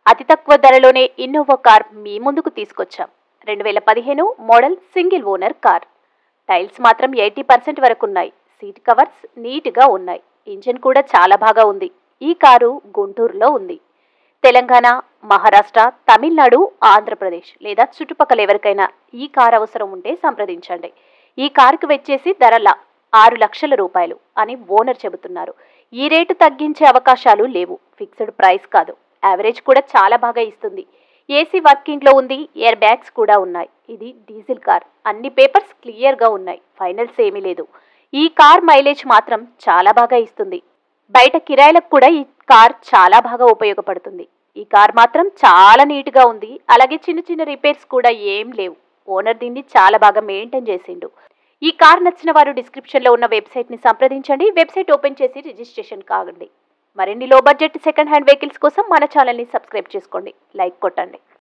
అతి తక్కువ ధరలోనే Innova car మీ ముందుకు తీసుకొచ్చాం రెండు వేల పదిహేను model single owner car tyres మాత్రం ఎయిటీ పర్సెంట్ వరకు ఉన్నాయి సీట్ కవర్స్ నీట్గా ఉన్నాయి ఇంజిన్ కూడా చాలా బాగా ఉంది ఈ కారు గుంటూరులో ఉంది తెలంగాణ మహారాష్ట్ర తమిళనాడు ఆంధ్రప్రదేశ్ లేదా చుట్టుపక్కల ఎవరికైనా ఈ కార్ అవసరం ఉంటే సంప్రదించండి ఈ కారుకు వచ్చేసి ధరల ఆరు లక్షల రూపాయలు అని ఓనర్ చెబుతున్నారు ఈ రేటు తగ్గించే అవకాశాలు లేవు ఫిక్స్డ్ ప్రైస్ కాదు యావరేజ్ కూడా చాలా బాగా ఇస్తుంది ఏసీ వర్కింగ్లో ఉంది ఎయిర్ బ్యాగ్స్ కూడా ఉన్నాయి ఇది డీజిల్ కార్ అన్ని పేపర్స్ క్లియర్గా ఉన్నాయి ఫైనల్స్ ఏమీ లేదు ఈ కార్ మైలేజ్ మాత్రం చాలా బాగా ఇస్తుంది బయట కిరాయిలకు కూడా ఈ కార్ చాలా బాగా ఉపయోగపడుతుంది ఈ కార్ మాత్రం చాలా నీట్గా ఉంది అలాగే చిన్న చిన్న రిపేర్స్ కూడా ఏం లేవు ఓనర్ దీన్ని చాలా బాగా మెయింటైన్ చేసిండు ఈ కార్ నచ్చిన వారు డిస్క్రిప్షన్లో ఉన్న వెబ్సైట్ని సంప్రదించండి వెబ్సైట్ ఓపెన్ చేసి రిజిస్ట్రేషన్ కాగండి మరిన్ని లో బడ్జెట్ సెకండ్ హ్యాండ్ వెహికల్స్ కోసం మన ఛానల్ని సబ్స్క్రైబ్ చేసుకోండి లైక్ కొట్టండి